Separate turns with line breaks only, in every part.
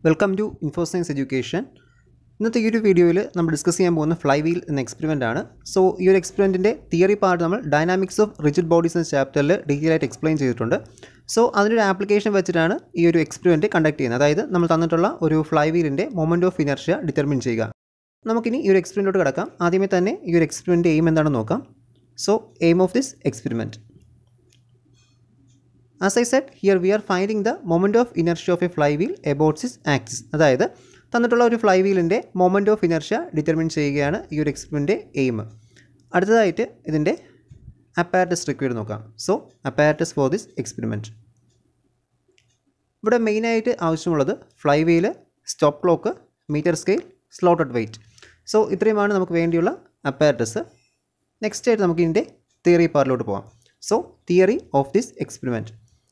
welcome to ഇൻഫോസയൻസ് education ഇന്നത്തെ ഈ ഒരു വീഡിയോയിൽ നമ്മൾ ഡിസ്കസ് ചെയ്യാൻ പോകുന്ന ഫ്ലൈ വീൽ എന്ന എക്സ്പെരിമെൻ്റ് ആണ് സോ ഈ ഒരു എക്സ്പെരിമെൻറ്റിൻ്റെ തിയറി പാർട്ട് നമ്മൾ ഡൈനാമിക്സ് ഓഫ് റിജിഡ് ബോഡീസ് എന്ന ചാപ്റ്ററിൽ ഡീറ്റെയിൽ ആയിട്ട് എക്സ്പ്ലെയിൻ ചെയ്തിട്ടുണ്ട് സോ അതിനൊരു ആപ്ലിക്കേഷൻ വെച്ചിട്ടാണ് ഈ ഒരു എക്സ്പെരിമെൻറ്റ് കണ്ടക്ട് ചെയ്യുന്നത് അതായത് നമ്മൾ തന്നിട്ടുള്ള ഒരു ഫ്ലൈ വീലിൻ്റെ മൊമെൻറ്റ് ഓഫ് ഇനർഷ്യ ഡിറ്റർമിൻ ചെയ്യുക നമുക്കിനി ഈ ഒരു എക്സ്പെരിമെൻറ്റോട് കിടക്കാം ആദ്യമേ തന്നെ ഈ ഒരു എക്സ്പെരിമെൻറ്റ് എയിം എന്താണെന്ന് നോക്കാം so aim of this experiment as I set here we are finding the moment of inertia of a fly wheel about its axis അതായത് തന്നിട്ടുള്ള ഒരു ഫ്ലൈ വീലിൻ്റെ മൊമെൻറ്റ് ഓഫ് ഇനർഷ്യ ഡിറ്റർമിൻ ചെയ്യുകയാണ് ഈ ഒരു എക്സ്പെരിമെൻ്റ് എയിം അടുത്തതായിട്ട് ഇതിൻ്റെ അപ്പാരറ്റസ് റിക്വയർഡ് നോക്കാം so apparatus for this experiment ഇവിടെ മെയിനായിട്ട് ആവശ്യമുള്ളത് fly wheel stop clock metre scale slotted weight so ഇത്രയുമാണ് നമുക്ക് വേണ്ടിയുള്ള അപ്പാരറ്റസ് നെക്സ്റ്റ് ആയിട്ട് നമുക്ക് ഇതിൻ്റെ തിയറി പാർട്ടിലോട്ട് പോകാം so theory of this experiment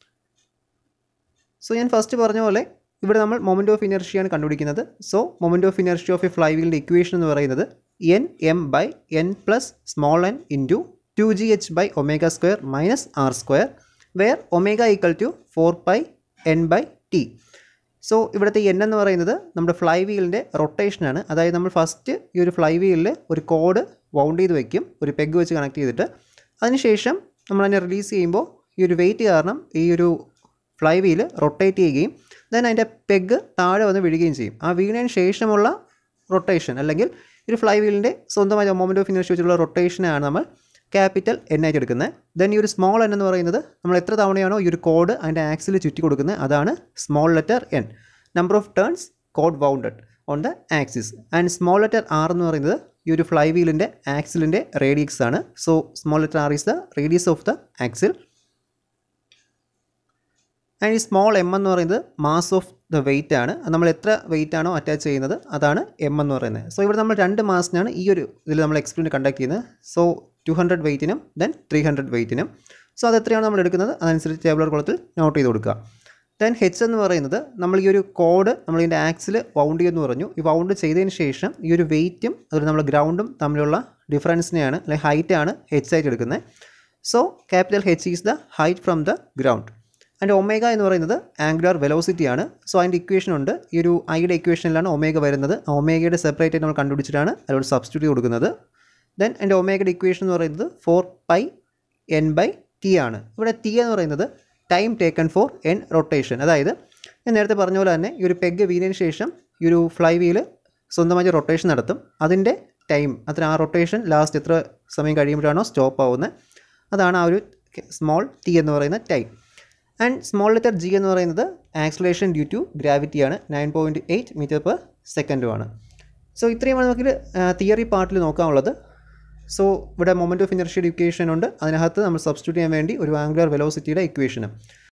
so ഞാൻ ഫസ്റ്റ് പറഞ്ഞ പോലെ ഇവിടെ നമ്മൾ മൊമെൻറ്റ് ഓഫ് ഇനർഷ്യയാണ് കണ്ടുപിടിക്കുന്നത് so moment of inertia of a fly വീലിൻ്റെ ഇക്വേഷൻ എന്ന് പറയുന്നത് N M by N plus small N into two G H by omega square minus R square where omega equal to four pi N by T so ഇവിടുത്തെ N എന്ന് പറയുന്നത് നമ്മുടെ fly വീലിൻ്റെ റൊട്ടേഷനാണ് അതായത് നമ്മൾ first ഈ ഒരു ഫ്ലൈ വീലിൽ ഒരു code wound ചെയ്ത് വയ്ക്കും ഒരു പെഗ് വെച്ച് കണക്ട് ചെയ്തിട്ട് അതിനുശേഷം നമ്മൾ അതിനെ റിലീസ് ചെയ്യുമ്പോൾ ഈ ഒരു വെയിറ്റ് കാരണം ഈ ഒരു ഫ്ലൈ വീല് റൊട്ടേറ്റ് ചെയ്യുകയും ദെൻ അതിൻ്റെ പെഗ് താഴെ വന്ന് വീഴുകയും ചെയ്യും ആ വീണതിന് ശേഷമുള്ള റൊട്ടേഷൻ അല്ലെങ്കിൽ ഒരു ഫ്ലൈ വീലിൻ്റെ സ്വന്തമായ മൊമെൻറ്റ് ഓഫ് ഇനർഷ്യ വെച്ചുള്ള റൊട്ടേഷനാണ് നമ്മൾ ക്യാപിറ്റൽ എൻ ആയിട്ട് എടുക്കുന്നത് ദെൻ ഈ ഒരു സ്മോൾ എൻ എന്ന് പറയുന്നത് നമ്മൾ എത്ര തവണയാണോ ഈ ഒരു കോഡ് അതിൻ്റെ ആക്സിൽ ചുറ്റി കൊടുക്കുന്നത് അതാണ് small letter N number of turns cord wounded on the axis and small letter R എന്ന് പറയുന്നത് ഈ ഒരു ഫ്ലൈ വീലിൻ്റെ ആക്സിലിൻ്റെ റേഡിയക്സ് ആണ് so small letter R is the radius of the axle and ഈ സ്മോൾ എം എന്ന് പറയുന്നത് മാസ് ഓഫ് ദ വെയിറ്റ് ആണ് നമ്മൾ എത്ര വെയിറ്റ് ആണോ അറ്റാച്ച് ചെയ്യുന്നത് അതാണ് എം എന്ന് പറയുന്നത് സോ ഇവിടെ നമ്മൾ രണ്ട് മാസിനാണ് ഈ ഒരു ഇതിൽ നമ്മൾ എക്സ്പെരിമെൻറ്റ് കണ്ടക്ട് ചെയ്യുന്നത് സോ ടു ഹൺഡ്രഡ് വെയിറ്റിനും ദെൻ ത്രീ ഹൺഡ്രഡ് വെയിറ്റിനും സോ അത് എത്രയാണ് നമ്മൾ എടുക്കുന്നത് അതനുസരിച്ച് ടേബിളർ കുളത്തിൽ നോട്ട് ചെയ്ത് കൊടുക്കുക ദെൻ ഹെച്ച് എന്ന് പറയുന്നത് നമ്മൾ ഈ ഒരു കോഡ് നമ്മൾ ഇതിൻ്റെ ആക്സിൽ വൗണ്ട് ചെയ്യുമെന്ന് പറഞ്ഞു ഈ വൗണ്ട് ചെയ്തതിന് ശേഷം ഈ ഒരു വെയിറ്റും അതുപോലെ നമ്മൾ ഗ്രൗണ്ടും തമ്മിലുള്ള ഡിഫറൻസിനെയാണ് അല്ലെങ്കിൽ ഹൈറ്റ് ആണ് ഹെച്ച് ആയിട്ട് എടുക്കുന്നത് so capital H is the height from the ground and omega എന്ന് പറയുന്നത് ആംഗുലാർ വെലോസിറ്റി ആണ് സോ അതിൻ്റെ ഇക്വേഷൻ ഉണ്ട് ഈ ഒരു ഐയുടെ ഇക്വേഷനിലാണ് ഒമേഗ വരുന്നത് ആ ഒമേഗയുടെ സെപ്പറേറ്റ് ആയിട്ട് നമ്മൾ കണ്ടുപിടിച്ചിട്ടാണ് അതിലോട് സബ്സ്റ്റിറ്റ്യൂട്ട് കൊടുക്കുന്നത് ദെൻ എൻ്റെ ഒമേഗയുടെ ഇക്വേഷൻ എന്ന് പറയുന്നത് four pi N by T ആണ് ഇവിടെ ടി എന്ന് പറയുന്നത് time taken for N rotation അതായത് ഞാൻ നേരത്തെ പറഞ്ഞ പോലെ തന്നെ ഈ ഒരു പെഗ് വീനതിന് ശേഷം ഈ ഒരു ഫ്ലൈ വീല് സ്വന്തമായി റൊട്ടേഷൻ നടത്തും അതിൻ്റെ ടൈം അത്ര ആ റൊട്ടേഷൻ ലാസ്റ്റ് എത്ര സമയം കഴിയുമ്പോഴാണോ സ്റ്റോപ്പ് ആവുന്നത് അതാണ് ആ ഒരു സ്മോൾ ടി എന്ന് പറയുന്ന time and small letter G എന്ന് പറയുന്നത് ആക്സലേഷൻ ഡ്യൂ ടു ഗ്രാവിറ്റിയാണ് nine point eight metre per സെക്കൻഡുമാണ് സോ ഇത്രയുമാണ് നമുക്ക് തിയറി പാർട്ടിൽ നോക്കാനുള്ളത് സോ ഇവിടെ മൊമെൻറ്റ് ഓഫ് ഇനർഷ്യൽ ഇക്വേഷൻ ഉണ്ട് അതിനകത്ത് നമ്മൾ സബ്സ്റ്റിറ്റ്യൂട്ട് ചെയ്യാൻ വേണ്ടി ഒരു ആംഗുലർ വെലോസിറ്റിയുടെ ഇക്വേഷനും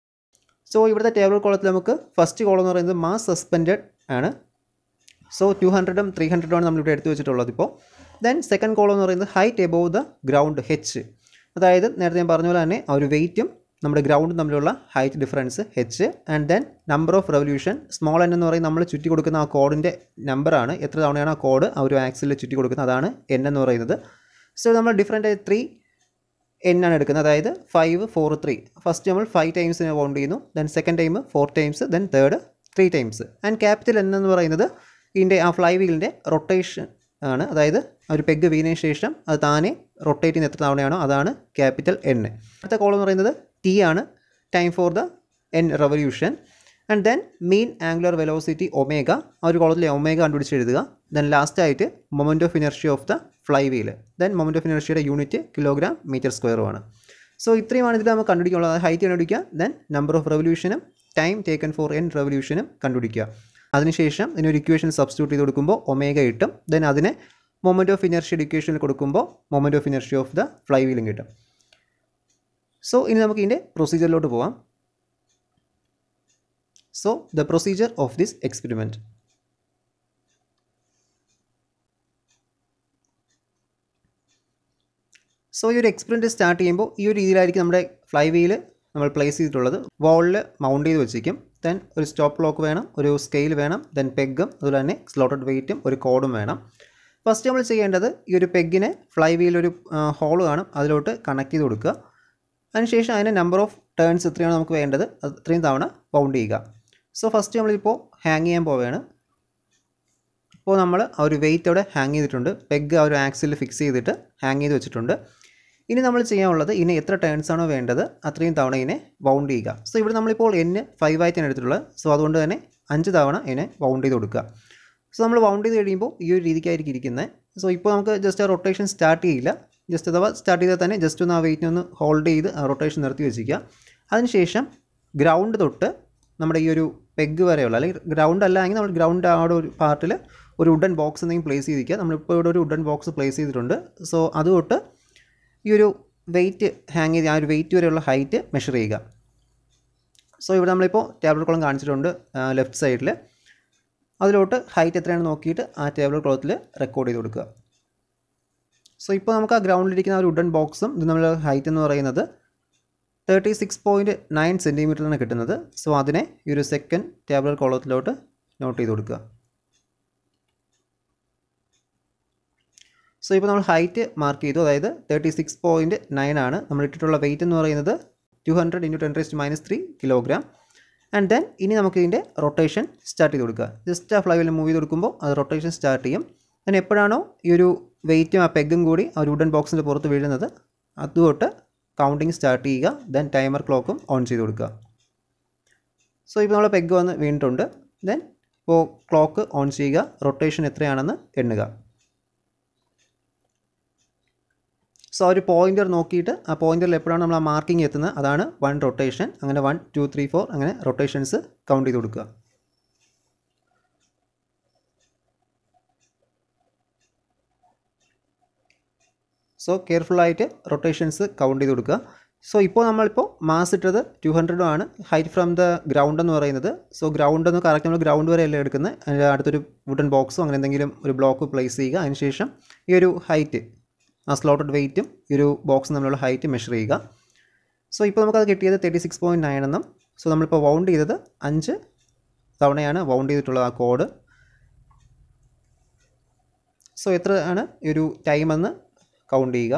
സോ ഇവിടുത്തെ ടേബിൾ കോളത്തിൽ നമുക്ക് ഫസ്റ്റ് കോളം എന്ന് പറയുന്നത് മാസ് സസ്പെൻഡഡ് ആണ് സോ ടു ഹൺഡ്രഡും ത്രീ ഹൺഡ്രഡുമാണ് നമ്മളിവിടെ എടുത്തു വെച്ചിട്ടുള്ളത് ഇപ്പോൾ ദെൻ സെക്കൻഡ് കോളം എന്ന് പറയുന്നത് height above the ground H അതായത് നേരത്തെ ഞാൻ പറഞ്ഞ പോലെ തന്നെ ആ ഒരു വെയിറ്റും നമ്മുടെ ഗ്രൗണ്ടും തമ്മിലുള്ള height difference H and then number of revolution small N എന്ന് പറയും നമ്മൾ ചുറ്റി കൊടുക്കുന്ന ആ കോഡിൻ്റെ നമ്പറാണ് എത്ര തവണയാണ് ആ കോഡ് ആ ഒരു ആക്സിൽ ചുറ്റി കൊടുക്കുന്നത് അതാണ് എൻ എന്ന് പറയുന്നത് സോ നമ്മൾ ഡിഫറെൻറ്റ് ത്രീ എൻ ആണ് എടുക്കുന്നത് അതായത് ഫൈവ് ഫോർ ത്രീ ഫസ്റ്റ് നമ്മൾ ഫൈവ് ടൈംസിനെ കൗണ്ട് ചെയ്യുന്നു then second time four times then third three times and capital N എന്ന് പറയുന്നത് ഇതിൻ്റെ ആ ഫ്ലൈ വീലിൻ്റെ റൊട്ടേഷൻ ആണ് അതായത് ഒരു പെഗ് വീനതിന് ശേഷം അത് താനെ റൊട്ടേറ്റ് ചെയ്യുന്ന എത്ര തവണയാണോ അതാണ് ക്യാപിറ്റൽ എൻ അടുത്ത കോളം എന്ന് പറയുന്നത് ടി ആണ് time for the N revolution and then mean angular velocity omega ആ ഒരു കോളത്തിൽ ഒമേഗ കണ്ടുപിടിച്ച് എഴുതുക ദെൻ ലാസ്റ്റ് ആയിട്ട് moment of inertia of the fly wheel then moment of ഇനർഷ്യയുടെ യൂണിറ്റ് കിലോഗ്രാം മീറ്റർ സ്ക്വയറുമാണ് സോ ഇത്രയുമാണ് ഇതിൽ നമുക്ക് കണ്ടുപിടിക്കാനുള്ളത് അതായത് ഹൈറ്റ് കണ്ടുപിടിക്കുക ദെൻ നമ്പർ ഓഫ് റെവല്യൂഷനും ടൈം ടേക്കൺ ഫോർ എൻ റെവല്യൂഷനും കണ്ടുപിടിക്കുക അതിനുശേഷം ഇതിനൊരു ഇക്വേഷൻ സബ്സ്റ്റിറ്റ്യൂട്ട് ചെയ്ത് കൊടുക്കുമ്പോൾ ഒമേഗ കിട്ടും ദെൻ അതിനെ മൊമെൻറ്റ് ഓഫ് ഇനർഷ്യയുടെ ഇക്വേഷനിൽ കൊടുക്കുമ്പോൾ moment of inertia of the fly വീലും കിട്ടും സോ ഇനി നമുക്ക് ഇതിൻ്റെ പ്രൊസീജിയറിലോട്ട് പോവാം so the procedure of this experiment so ഈ ഒരു എക്സ്പെരിമെൻറ്റ് സ്റ്റാർട്ട് ചെയ്യുമ്പോൾ ഈ ഒരു രീതിയിലായിരിക്കും നമ്മുടെ ഫ്ലൈ വീല് നമ്മൾ പ്ലേസ് ചെയ്തിട്ടുള്ളത് വാളിൽ മൗണ്ട് ചെയ്ത് വെച്ചിരിക്കും ദെൻ ഒരു സ്റ്റോപ്പ് ക്ലോക്ക് വേണം ഒരു സ്കെയിൽ വേണം ദെൻ പെഗും അതുപോലെ തന്നെ സ്ലോട്ടഡ് വെയിറ്റും ഒരു കോഡും വേണം ഫസ്റ്റ് നമ്മൾ ചെയ്യേണ്ടത് ഈ ഒരു പെഗിനെ ഫ്ലൈ വീലൊരു ഹോൾ കാണും അതിലോട്ട് കണക്ട് ചെയ്ത് കൊടുക്കുക അതിനുശേഷം അതിൻ്റെ നമ്പർ ഓഫ് ടേൺസ് എത്രയാണ് നമുക്ക് വേണ്ടത് അത് ഇത്രയും തവണ ബൗണ്ട് ചെയ്യുക സോ ഫസ്റ്റ് നമ്മളിപ്പോൾ ഹാങ് ചെയ്യാൻ പോവുകയാണ് ഇപ്പോൾ നമ്മൾ ആ ഒരു വെയിറ്റ് അവിടെ ഹാങ് ചെയ്തിട്ടുണ്ട് പെഗ് ആ ഒരു ആക്സിൽ ഫിക്സ് ചെയ്തിട്ട് ഹാങ് ചെയ്ത് വെച്ചിട്ടുണ്ട് ഇനി നമ്മൾ ചെയ്യാനുള്ളത് ഇനി എത്ര ടേൺസ് ആണോ വേണ്ടത് അത്രയും തവണ ഇതിനെ വൗണ്ട് ചെയ്യുക സോ ഇവിടെ നമ്മളിപ്പോൾ എന് ഫൈവ് ആയിട്ടാണ് എടുത്തിട്ടുള്ളത് സോ അതുകൊണ്ട് തന്നെ അഞ്ച് തവണ ഇതിനെ വൗണ്ട് ചെയ്ത് കൊടുക്കുക സോ നമ്മൾ വൗണ്ട് ചെയ്ത് കഴിയുമ്പോൾ ഈ ഒരു രീതിക്കായിരിക്കും ഇരിക്കുന്നത് സോ ഇപ്പോൾ നമുക്ക് ജസ്റ്റ് ആ റൊട്ടേഷൻ സ്റ്റാർട്ട് ചെയ്യില്ല ജസ്റ്റ് അഥവാ സ്റ്റാർട്ട് ചെയ്താൽ തന്നെ ജസ്റ്റ് ഒന്ന് ആ വെയിറ്റിനെ ഒന്ന് ഹോൾഡ് ചെയ്ത് ആ റൊട്ടേഷൻ നിർത്തി വെച്ചിരിക്കുക അതിനുശേഷം ഗ്രൗണ്ട് തൊട്ട് നമ്മുടെ ഈ ഒരു പെഗ് വരെയുള്ള അല്ലെങ്കിൽ ഗ്രൗണ്ട് അല്ല എങ്കിൽ നമ്മൾ ഗ്രൗണ്ട് ആ ഒരു പാർട്ടിൽ ഒരു വുഡൻ ബോക്സ് എന്തെങ്കിലും പ്ലേസ് ചെയ്തിരിക്കുക നമ്മളിപ്പോൾ ഇവിടെ ഒരു വുഡൻ ബോക്സ് പ്ലേസ് ചെയ്തിട്ടുണ്ട് സോ അത് തൊട്ട് ഈ ഒരു വെയിറ്റ് ഹാങ് ചെയ്ത് ആ ഒരു വെയിറ്റ് വരെയുള്ള ഹൈറ്റ് മെഷർ ചെയ്യുക സോ ഇവിടെ നമ്മളിപ്പോൾ ടേബിൾ കോളം കാണിച്ചിട്ടുണ്ട് ലെഫ്റ്റ് സൈഡിൽ അതിലോട്ട് ഹൈറ്റ് എത്രയാണെന്ന് നോക്കിയിട്ട് ആ ടേബിൾ ക്ലോത്തിൽ റെക്കോർഡ് ചെയ്ത് കൊടുക്കുക സോ ഇപ്പോൾ നമുക്ക് ആ ഗ്രൗണ്ടിലിരിക്കുന്ന ആ ഒരു വുഡൻ ബോക്സും ഇത് നമ്മൾ ഹൈറ്റ് എന്ന് പറയുന്നത് തേർട്ടി സിക്സ് പോയിൻറ്റ് നയൻ സെൻറ്റിമീറ്ററിലാണ് കിട്ടുന്നത് സോ അതിനെ ഈ ഒരു സെക്കൻഡ് ടേബിൾ കോളത്തിലോട്ട് നോട്ട് ചെയ്ത് കൊടുക്കുക സോ ഇപ്പോൾ നമ്മൾ ഹൈറ്റ് മാർക്ക് ചെയ്തു അതായത് തേർട്ടി സിക്സ് പോയിൻറ്റ് നയൻ ആണ് നമ്മൾ ഇട്ടിട്ടുള്ള വെയിറ്റ് എന്ന് പറയുന്നത് two hundred into ten raised minus three kilogram and then ഇനി നമുക്ക് ഇതിൻ്റെ റൊട്ടേഷൻ സ്റ്റാർട്ട് ചെയ്ത് കൊടുക്കുക ജസ്റ്റ് ആ ഫ്ലൈവിൽ മൂവ് ചെയ്ത് കൊടുക്കുമ്പോൾ അത് റൊട്ടേഷൻ സ്റ്റാർട്ട് ചെയ്യും ദെൻ എപ്പോഴാണോ ഈ ഒരു വെയിറ്റും ആ പെഗും കൂടി ആ ഒരു വുഡൻ ബോക്സിൻ്റെ പുറത്ത് വീഴുന്നത് അതുതൊട്ട് കൗണ്ടിങ് സ്റ്റാർട്ട് ചെയ്യുക ദെൻ ടൈമർ ക്ലോക്കും ഓൺ ചെയ്ത് കൊടുക്കുക സോ ഇപ്പോൾ നമ്മൾ പെഗ് വന്ന് വീണിട്ടുണ്ട് ദെൻ ഇപ്പോൾ ക്ലോക്ക് ഓൺ ചെയ്യുക റൊട്ടേഷൻ എത്രയാണെന്ന് എണ്ണുക സോ ആ ഒരു പോയിൻ്റർ നോക്കിയിട്ട് ആ പോയിൻ്ററിൽ എപ്പോഴാണ് നമ്മൾ ആ മാർക്കിംഗ് എത്തുന്നത് അതാണ് വൺ റൊട്ടേഷൻ അങ്ങനെ വൺ ടു ത്രീ ഫോർ അങ്ങനെ റൊട്ടേഷൻസ് കൗണ്ട് ചെയ്ത് കൊടുക്കുക സോ കെയർഫുള്ളായിട്ട് റൊട്ടേഷൻസ് കൗണ്ട് ചെയ്ത് കൊടുക്കുക സോ ഇപ്പോൾ നമ്മളിപ്പോൾ മാസ് ഇട്ടത് ടു ഹൺഡ്രഡും ആണ് ഹൈറ്റ് ഫ്രം ദ ഗ്രൗണ്ട് എന്ന് പറയുന്നത് സോ ഗ്രൗണ്ട് എന്ന് കറക്റ്റ് നമ്മൾ ഗ്രൗണ്ട് വരെ അല്ലേ എടുക്കുന്നത് അതിൻ്റെ അടുത്തൊരു വുഡൻ ബോക്സോ അങ്ങനെ എന്തെങ്കിലും ഒരു ബ്ലോക്ക് പ്ലേസ് ചെയ്യുക അതിനുശേഷം ഈ ഒരു ഹൈറ്റ് ആ സ്ലോട്ടഡ് വെയിറ്റും ഈ ഒരു ബോക്സ് തമ്മിലുള്ള ഹൈറ്റ് മെഷർ ചെയ്യുക സോ ഇപ്പോൾ നമുക്കത് കിട്ടിയത് തേർട്ടി സിക്സ് പോയിൻറ്റ് നയൻ എന്നും സോ നമ്മളിപ്പോൾ വൗണ്ട് ചെയ്തത് അഞ്ച് തവണയാണ് വൗണ്ട് ചെയ്തിട്ടുള്ളത് ആ കോഡ് സോ എത്ര ആണ് ഈ ഒരു ടൈമെന്ന് കൗണ്ട് ചെയ്യുക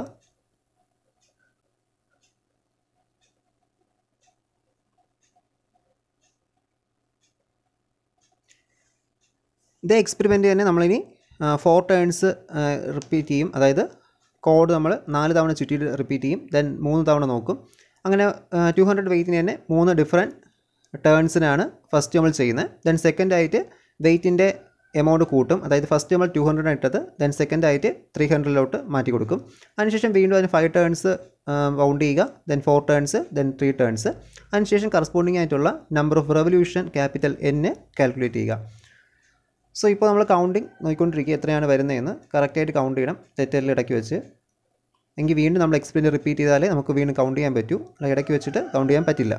ഇതേ എക്സ്പെരിമെൻ്റ് തന്നെ നമ്മളിനി ഫോർ ടേൺസ് റിപ്പീറ്റ് ചെയ്യും അതായത് കോഡ് നമ്മൾ നാല് തവണ ചുറ്റിയിട്ട് റിപ്പീറ്റ് ചെയ്യും ദെൻ മൂന്ന് തവണ നോക്കും അങ്ങനെ ടു ഹൺഡ്രഡ് വെയ്റ്റിന് തന്നെ മൂന്ന് ഡിഫറെൻറ്റ് ടേൺസിനാണ് ഫസ്റ്റ് നമ്മൾ ചെയ്യുന്നത് ദെൻ സെക്കൻഡ് ആയിട്ട് വെയ്റ്റിൻ്റെ എമൗണ്ട് കൂട്ടും അതായത് ഫസ്റ്റ് നമ്മൾ ടു ഹൺഡ്രഡ് ഇട്ടത് ദെൻ സെക്കൻഡ് ആയിട്ട് ത്രീ ഹൺഡ്രഡിലോട്ട് മാറ്റി കൊടുക്കും അതിനുശേഷം വീണ്ടും അതിന് ഫൈവ് ടേൺസ് വൗണ്ട് ചെയ്യുക then four turns then three turns അതിനുശേഷം കറസ്പോണ്ടിങ് ആയിട്ടുള്ള നമ്പർ ഓഫ് റെവല്യൂഷൻ ക്യാപിറ്റൽ എന്ന് കാൽക്കുലേറ്റ് ചെയ്യുക സോ ഇപ്പോൾ നമ്മൾ കൗണ്ടിങ് നോക്കിക്കൊണ്ടിരിക്കുക എത്രയാണ് വരുന്നതെന്ന് കറക്റ്റായിട്ട് കൗണ്ട് ചെയ്യണം തെറ്റെല്ലാം ഇടയ്ക്ക് വെച്ച് എങ്കിൽ വീണ്ടും നമ്മൾ എക്സ്പീരിയൻസ് റിപ്പീറ്റ് ചെയ്താലേ നമുക്ക് വീണ്ടും കൗണ്ട് ചെയ്യാൻ പറ്റൂ അല്ല ഇടയ്ക്ക് വെച്ചിട്ട് കൗണ്ട് ചെയ്യാൻ പറ്റില്ല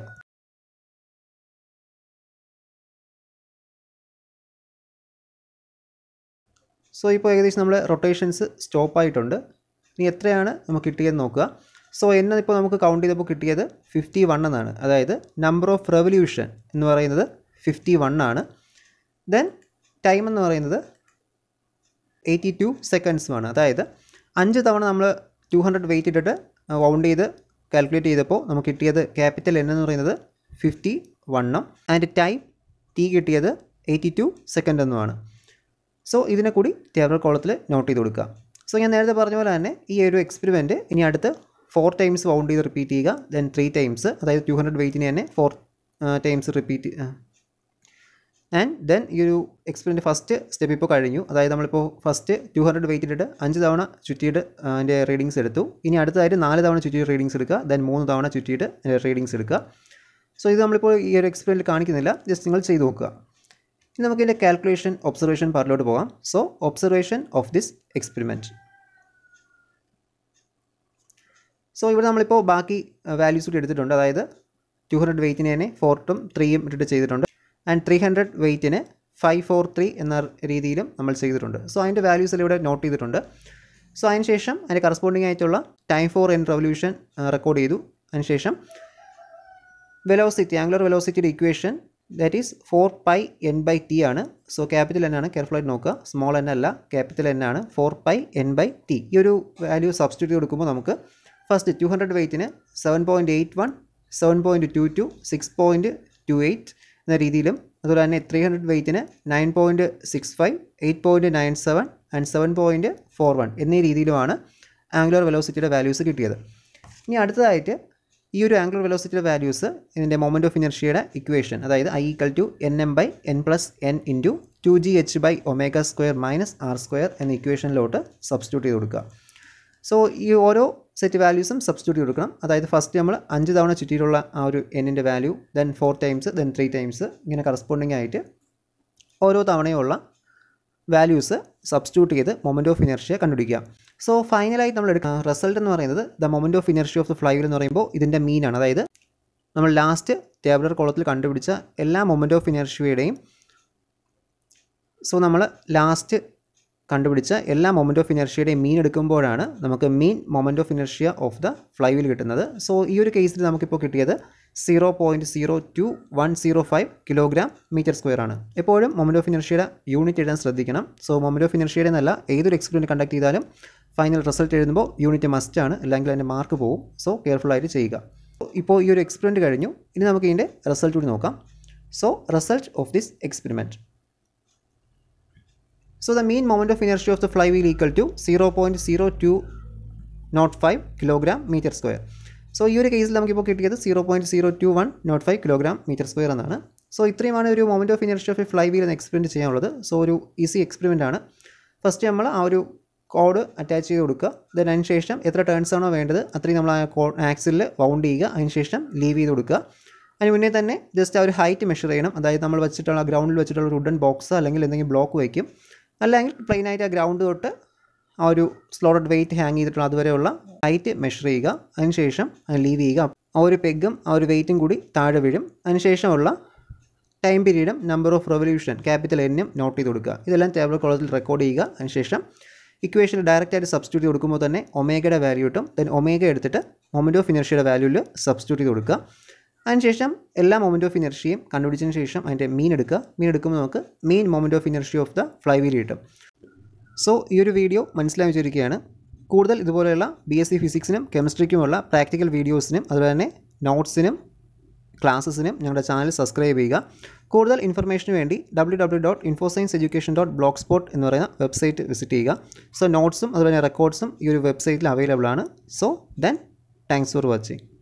സോ ഇപ്പോൾ ഏകദേശം നമ്മൾ റൊട്ടേഷൻസ് സ്റ്റോപ്പ് ആയിട്ടുണ്ട് ഇനി എത്രയാണ് നമുക്ക് കിട്ടിയെന്ന് നോക്കുക സോ എന്നെ ഇപ്പോൾ നമുക്ക് കൗണ്ട് ചെയ്തപ്പോൾ കിട്ടിയത് ഫിഫ്റ്റി വൺ എന്നാണ് അതായത് നമ്പർ ഓഫ് റെവല്യൂഷൻ എന്ന് പറയുന്നത് ഫിഫ്റ്റി വൺ ആണ് ദെൻ ടൈം എന്ന് പറയുന്നത് എയ്റ്റി ടു സെക്കൻഡ്സുമാണ് അതായത് അഞ്ച് തവണ നമ്മൾ ടു ഹൺഡ്രഡ് വെയിറ്റ് ഇട്ടിട്ട് വൗണ്ട് ചെയ്ത് കാൽക്കുലേറ്റ് ചെയ്തപ്പോൾ നമുക്ക് കിട്ടിയത് ക്യാപിറ്റൽ എൻ എന്ന് പറയുന്നത് ഫിഫ്റ്റി വണ്ണും ആൻഡ് ടൈം ടി കിട്ടിയത് എയ്റ്റി ടു സെക്കൻഡ് എന്നുമാണ് സോ ഇതിനെ കൂടി ടേബിൾ കോളത്തിൽ നോട്ട് ചെയ്ത് കൊടുക്കുക സോ ഞാൻ നേരത്തെ പറഞ്ഞ പോലെ തന്നെ ഈ ഒരു എക്സ്പെരിമെൻറ്റ് ഇനി അടുത്ത് ഫോർ ടൈംസ് വൗണ്ട് ചെയ്ത് റിപ്പീറ്റ് ചെയ്യുക ദെൻ ത്രീ ടൈംസ് അതായത് ടു ഹൺഡ്രഡ് വെയിറ്റിന് തന്നെ four times repeat and then ഈ ഒരു എക്സ്പെരിമെൻറ്റ് ഫസ്റ്റ് സ്റ്റെപ്പ് ഇപ്പോൾ കഴിഞ്ഞു അതായത് നമ്മളിപ്പോൾ ഫസ്റ്റ് ടു ഹൺഡ്രഡ് വെയിറ്റ് ഇട്ടിട്ട് അഞ്ച് തവണ ചുറ്റിയിട്ട് അതിൻ്റെ റീഡിങ്സ് എടുത്തു ഇനി അടുത്തതായിട്ട് നാല് തവണ ചുറ്റിയിട്ട് റീഡിങ്സ് എടുക്കുക ദെൻ മൂന്ന് തവണ ചുറ്റിയിട്ട് റീഡിങ്സ് എടുക്കുക സോ ഇത് നമ്മളിപ്പോൾ ഈ ഒരു എക്സ്പെരിമെൻറ്റിൽ കാണിക്കുന്നില്ല ജസ്റ്റ് നിങ്ങൾ ചെയ്ത് നോക്കുക ഇനി നമുക്ക് ഇതിൻ്റെ കാൽക്കുലേഷൻ ഒബ്സർവേഷൻ പാർട്ടിലോട്ട് പോകാം so observation of this experiment so ഇവിടെ നമ്മളിപ്പോൾ ബാക്കി വാല്യൂസ് കൂടി എടുത്തിട്ടുണ്ട് അതായത് ടു ഹൺഡ്രഡ് വെയിറ്റിന് തന്നെ ഫോർട്ടും ത്രീയും ഇട്ടിട്ട് ചെയ്തിട്ടുണ്ട് ആൻഡ് ത്രീ ഹൺഡ്രഡ് വെയിറ്റിന് ഫൈവ് ഫോർ ത്രീ എന്ന രീതിയിലും നമ്മൾ ചെയ്തിട്ടുണ്ട് സോ അതിൻ്റെ വാല്യൂസ് ഇവിടെ നോട്ട് ചെയ്തിട്ടുണ്ട് സോ അതിന് ശേഷം അതിൻ്റെ കറസ്പോണ്ടിങ് ആയിട്ടുള്ള time for N revolution record ചെയ്തു അതിനുശേഷം വെലോസിറ്റി ആംഗുലർ വെലോസിറ്റിയുടെ equation that is four pi N by T ആണ് സോ ക്യാപിറ്റൽ എൻ ആണ് കെയർഫുള്ളായിട്ട് നോക്കുക സ്മോൾ എൻ അല്ല ക്യാപിറ്റൽ എൻ ആണ് four pi N by T ഈ ഒരു വാല്യൂ സബ്സ്റ്റിറ്റ്യൂട്ട് കൊടുക്കുമ്പോൾ നമുക്ക് ഫസ്റ്റ് ടു ഹൺഡ്രഡ് വെയിറ്റിന് seven point eight one seven point two two six point two eight എന്ന രീതിയിലും അതുപോലെ തന്നെ ത്രീ ഹൺഡ്രഡ് വെയ്റ്റിന് nine point six five eight point nine seven and seven point four one എന്നീ രീതിയിലുമാണ് ആംഗുലർ വെലോസിറ്റിയുടെ values കിട്ടിയത് ഇനി അടുത്തതായിട്ട് ഈ ഒരു ആംഗുലർ വെലോസിറ്റിയുടെ വാല്യൂസ് ഇതിൻ്റെ മൊമെൻറ്റ് ഓഫ് ഇനർഷ്യയുടെ ഇക്വേഷൻ അതായത് I equal to N M by N plus N into two G H by omega square minus R square എന്ന ഇക്വേഷനിലോട്ട് സബ്സ്റ്റിറ്റ്യൂട്ട് ചെയ്ത് കൊടുക്കുക സോ ഈ ഓരോ സെറ്റ് വാല്യൂസും സബ്സ്റ്റിറ്റ്യൂട്ട് ചെയ്ത് കൊടുക്കണം അതായത് ഫസ്റ്റ് നമ്മൾ അഞ്ച് തവണ ചുറ്റിയിട്ടുള്ള ആ ഒരു എന്നിൻ്റെ value then four times then three times ഇങ്ങനെ കറസ്പോണ്ടിങ് ആയിട്ട് ഓരോ തവണയുള്ള വാല്യൂസ് സബ്സ്റ്റിറ്റ്യൂട്ട് ചെയ്ത് മൊമെൻറ്റ് ഓഫ് ഇനർഷ്യ കണ്ടുപിടിക്കുക സോ ഫൈനലായിട്ട് നമ്മൾ എടുക്കുന്ന റിസൾട്ട് എന്ന് പറയുന്നത് the moment of inertia of the flywheel എന്ന് പറയുമ്പോൾ ഇതിൻ്റെ മീൻ ആണ് അതായത് നമ്മൾ ലാസ്റ്റ് ടേബിളർ കോളത്തിൽ കണ്ടുപിടിച്ച എല്ലാ മൊമെൻറ്റ് ഓഫ് ഇനർഷ്യയുടെയും സോ നമ്മൾ ലാസ്റ്റ് കണ്ടുപിടിച്ച എല്ലാ മൊമെൻറ്റ് ഓഫ് ഇനർഷ്യയുടെയും മീൻ എടുക്കുമ്പോഴാണ് നമുക്ക് mean moment of inertia of the flywheel കിട്ടുന്നത് സോ ഈ ഒരു കേസിൽ നമുക്കിപ്പോൾ കിട്ടിയത് zero point zero two one zero five kilogram metre square ആണ് എപ്പോഴും മൊമെൻറ്റ് ഓഫ് ഇനർഷ്യയുടെ യൂണിറ്റ് എഴുതാൻ ശ്രദ്ധിക്കണം സോ മൊമെൻറ്റ് ഓഫ് ഇനർഷ്യയുടെ എന്നല്ല ഏതൊരു എക്സ്പെരിമെൻറ്റ് കണ്ടക്ട് ചെയ്താലും ഫൈനൽ റിസൾട്ട് എഴുതുമ്പോൾ യൂണിറ്റ് മസ്റ്റ് ആണ് അല്ലെങ്കിൽ അതിൻ്റെ മാർക്ക് പോകും സോ കെയർഫുൾ ആയിട്ട് ചെയ്യുക ഇപ്പോൾ ഈ ഒരു എക്സ്പെരിമെൻറ്റ് കഴിഞ്ഞു ഇനി നമുക്ക് ഇതിൻ്റെ റിസൾട്ട് കൂടി നോക്കാം so result of this experiment So the mean moment of inertia of the flywheel equal to 0.0205 kilogram metre square so ഈ ഒരു കേസിൽ നമുക്കിപ്പോൾ കിട്ടിയത് zero point zero two one nought five kilogram metre square എന്നാണ് so ഇത്രയുമാണ് ഒരു moment of inertia of a fly wheel എന്ന experiment ചെയ്യാനുള്ളത് സോ ഒരു ഈസി എക്സ്പെരിമെൻ്റ് ആണ് ഫസ്റ്റ് നമ്മൾ ആ ഒരു കോഡ് അറ്റാച്ച് ചെയ്ത് കൊടുക്കുക ദെൻ അതിന് ശേഷം എത്ര ടേൺസ് ആണോ വേണ്ടത് അത്രയും നമ്മൾ ആ കോ ആക്സിലിൽ വൗണ്ട് ചെയ്യുക അതിന് ശേഷം ലീവ് ചെയ്ത് കൊടുക്കുക അതിന് മുന്നേ തന്നെ ജസ്റ്റ് ആ ഒരു ഹൈറ്റ് മെഷർ ചെയ്യണം അതായത് നമ്മൾ വെച്ചിട്ടുള്ള ഗ്രൗണ്ടിൽ വെച്ചിട്ടുള്ള ഒരു വുഡൻ ബോക്സ് അല്ലെങ്കിൽ എന്തെങ്കിലും ബ്ലോക്ക് വയ്ക്കും അല്ലെങ്കിൽ പ്ലെയിൻ ആയിട്ട് ആ ഗ്രൗണ്ട് തൊട്ട് ആ ഒരു സ്ലോട്ടഡ് വെയിറ്റ് ഹാങ് ചെയ്തിട്ടുള്ള അതുവരെയുള്ള ഹൈറ്റ് മെഷർ ചെയ്യുക അതിനുശേഷം അത് ലീവ് ചെയ്യുക ആ ഒരു പെഗും ആ ഒരു വെയിറ്റും കൂടി താഴെ വീഴും അതിനുശേഷമുള്ള ടൈം പീരീഡും നമ്പർ ഓഫ് റെവല്യൂഷൻ ക്യാപിറ്റൽ എന്നും നോട്ട് ചെയ്ത് കൊടുക്കുക ഇതെല്ലാം ടേബിൾ കോളത്തിൽ റെക്കോർഡ് ചെയ്യുക അതിനുശേഷം ഇക്വേഷനിൽ ഡയറക്റ്റ് ആയിട്ട് സബ്സ്റ്റിറ്റ്യൂട്ട് കൊടുക്കുമ്പോൾ തന്നെ ഒമേഗയുടെ വാല്യൂ കിട്ടും ദെൻ ഒമേഗ എടുത്തിട്ട് മൊമെൻറ്റ് ഓഫ് ഇനർഷ്യയുടെ വാല്യൂവിൽ സബ്സ്റ്റിറ്റ്യൂട്ട് ചെയ്ത് കൊടുക്കുക അതിനുശേഷം എല്ലാ മൊമെൻറ്റ് ഓഫ് ഇനർഷ്യയും കണ്ടുപിടിച്ചതിന് ശേഷം അതിൻ്റെ മീൻ എടുക്കുക മീൻ എടുക്കുമ്പോൾ നമുക്ക് mean moment of inertia of the fly flywheel കിട്ടും സോ ഈ ഒരു വീഡിയോ മനസ്സിലാക്കി വെച്ചിരിക്കുകയാണ് കൂടുതൽ ഇതുപോലെയുള്ള ബി എസ് സി ഫിസിക്സിനും കെമിസ്ട്രിക്കുമുള്ള പ്രാക്ടിക്കൽ വീഡിയോസിനും അതുപോലെ തന്നെ നോട്ട്സിനും ക്ലാസ്സസിനും ഞങ്ങളുടെ ചാനൽ സബ്സ്ക്രൈബ് ചെയ്യുക കൂടുതൽ ഇൻഫർമേഷന് വേണ്ടി W W dot infoscience education dot blog spot എന്ന് പറയുന്ന വെബ്സൈറ്റ് വിസിറ്റ് ചെയ്യുക സോ നോട്ട്സും അതുപോലെ തന്നെ റെക്കോർഡ്സും ഈ ഒരു വെബ്സൈറ്റിൽ അവൈലബിൾ ആണ് so then thanks for watching